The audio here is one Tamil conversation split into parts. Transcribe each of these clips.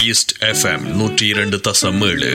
ஈஸ்ட் எஃப்எம் நூற்றி இரண்டு தசம் ஏழு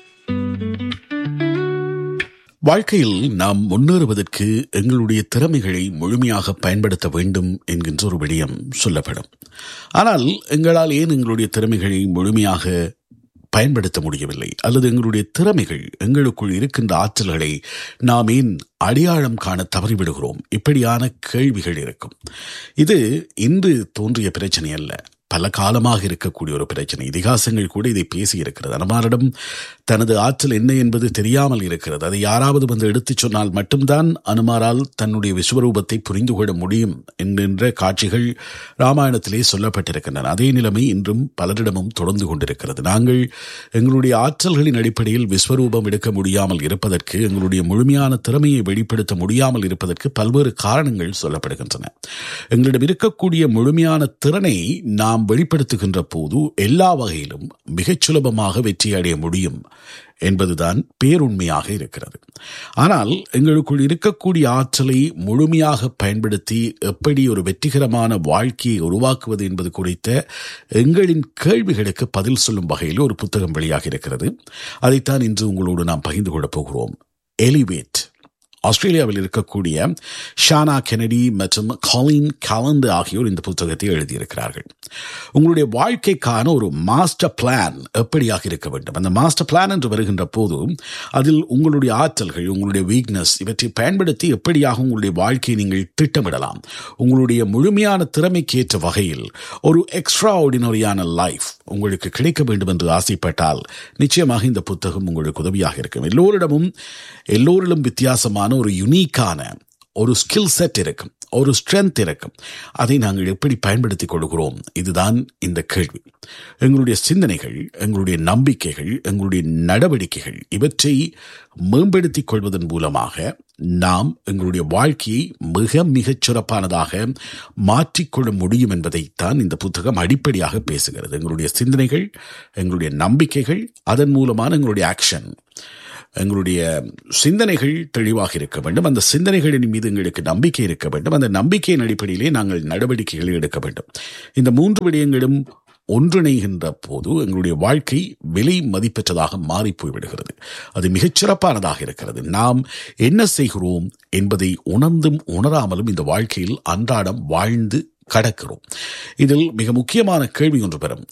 வாழ்க்கையில் நாம் முன்னேறுவதற்கு எங்களுடைய திறமைகளை முழுமையாக பயன்படுத்த வேண்டும் என்கின்ற ஒரு விடயம் சொல்லப்படும் ஆனால் எங்களால் ஏன் எங்களுடைய திறமைகளை முழுமையாக பயன்படுத்த முடியவில்லை அல்லது எங்களுடைய திறமைகள் எங்களுக்குள் இருக்கின்ற ஆற்றல்களை நாம் ஏன் அடையாளம் காண தவறிவிடுகிறோம் இப்படியான கேள்விகள் இருக்கும் இது இன்று தோன்றிய பிரச்சனை அல்ல பல காலமாக இருக்கக்கூடிய ஒரு பிரச்சனை இதிகாசங்கள் கூட இதை பேசி இருக்கிறது அனுமாரிடம் தனது ஆற்றல் என்ன என்பது தெரியாமல் இருக்கிறது அதை யாராவது வந்து எடுத்துச் சொன்னால் மட்டும்தான் அனுமாரால் தன்னுடைய விஸ்வரூபத்தை புரிந்து கொள்ள முடியும் என்கின்ற காட்சிகள் ராமாயணத்திலே சொல்லப்பட்டிருக்கின்றன அதே நிலைமை இன்றும் பலரிடமும் தொடர்ந்து கொண்டிருக்கிறது நாங்கள் எங்களுடைய ஆற்றல்களின் அடிப்படையில் விஸ்வரூபம் எடுக்க முடியாமல் இருப்பதற்கு எங்களுடைய முழுமையான திறமையை வெளிப்படுத்த முடியாமல் இருப்பதற்கு பல்வேறு காரணங்கள் சொல்லப்படுகின்றன எங்களிடம் இருக்கக்கூடிய முழுமையான திறனை நாம் வெளிப்படுத்துகின்ற போது எல்லா வகையிலும் மிகச் சுலபமாக வெற்றி அடைய முடியும் என்பதுதான் பேருண்மையாக இருக்கிறது ஆனால் எங்களுக்குள் இருக்கக்கூடிய ஆற்றலை முழுமையாக பயன்படுத்தி எப்படி ஒரு வெற்றிகரமான வாழ்க்கையை உருவாக்குவது என்பது குறித்த எங்களின் கேள்விகளுக்கு பதில் சொல்லும் வகையில் ஒரு புத்தகம் வெளியாக இருக்கிறது அதைத்தான் இன்று உங்களோடு நாம் பகிர்ந்து கொள்ளப் போகிறோம் எலிவேட் ஆஸ்திரேலியாவில் இருக்கக்கூடிய ஷானா கெனடி மற்றும் காலின் கலந்து ஆகியோர் இந்த புத்தகத்தை எழுதியிருக்கிறார்கள் உங்களுடைய வாழ்க்கைக்கான ஒரு மாஸ்டர் பிளான் எப்படியாக இருக்க வேண்டும் அந்த மாஸ்டர் பிளான் என்று வருகின்ற போது அதில் உங்களுடைய ஆற்றல்கள் உங்களுடைய வீக்னஸ் இவற்றை பயன்படுத்தி எப்படியாக உங்களுடைய வாழ்க்கையை நீங்கள் திட்டமிடலாம் உங்களுடைய முழுமையான திறமைக்கேற்ற வகையில் ஒரு எக்ஸ்ட்ரா ஆர்டினரியான லைஃப் உங்களுக்கு கிடைக்க வேண்டும் என்று ஆசைப்பட்டால் நிச்சயமாக இந்த புத்தகம் உங்களுக்கு உதவியாக இருக்கும் எல்லோரிடமும் எல்லோரிலும் வித்தியாசமான ஒரு யுனீக்கான ஒரு ஸ்கில் செட் இருக்கும் ஒரு ஸ்ட்ரென்த் இருக்கும் அதை நாங்கள் எப்படி பயன்படுத்திக் கொள்கிறோம் இதுதான் இந்த கேள்வி எங்களுடைய சிந்தனைகள் எங்களுடைய நம்பிக்கைகள் எங்களுடைய நடவடிக்கைகள் இவற்றை மேம்படுத்திக் கொள்வதன் மூலமாக நாம் எங்களுடைய வாழ்க்கையை மிக மிகச் சிறப்பானதாக மாற்றிக்கொள்ள முடியும் என்பதைத்தான் இந்த புத்தகம் அடிப்படையாக பேசுகிறது எங்களுடைய சிந்தனைகள் எங்களுடைய நம்பிக்கைகள் அதன் மூலமான எங்களுடைய ஆக்ஷன் எங்களுடைய சிந்தனைகள் தெளிவாக இருக்க வேண்டும் அந்த சிந்தனைகளின் மீது எங்களுக்கு நம்பிக்கை இருக்க வேண்டும் அந்த நம்பிக்கையின் அடிப்படையிலே நாங்கள் நடவடிக்கைகளை எடுக்க வேண்டும் இந்த மூன்று விடயங்களும் ஒன்றிணைகின்ற போது எங்களுடைய வாழ்க்கை விலை மதிப்பற்றதாக மாறி போய்விடுகிறது அது மிகச் சிறப்பானதாக இருக்கிறது நாம் என்ன செய்கிறோம் என்பதை உணர்ந்தும் உணராமலும் இந்த வாழ்க்கையில் அன்றாடம் வாழ்ந்து கடக்கிறோம் இதில் மிக முக்கியமான கேள்வி ஒன்று பெறும்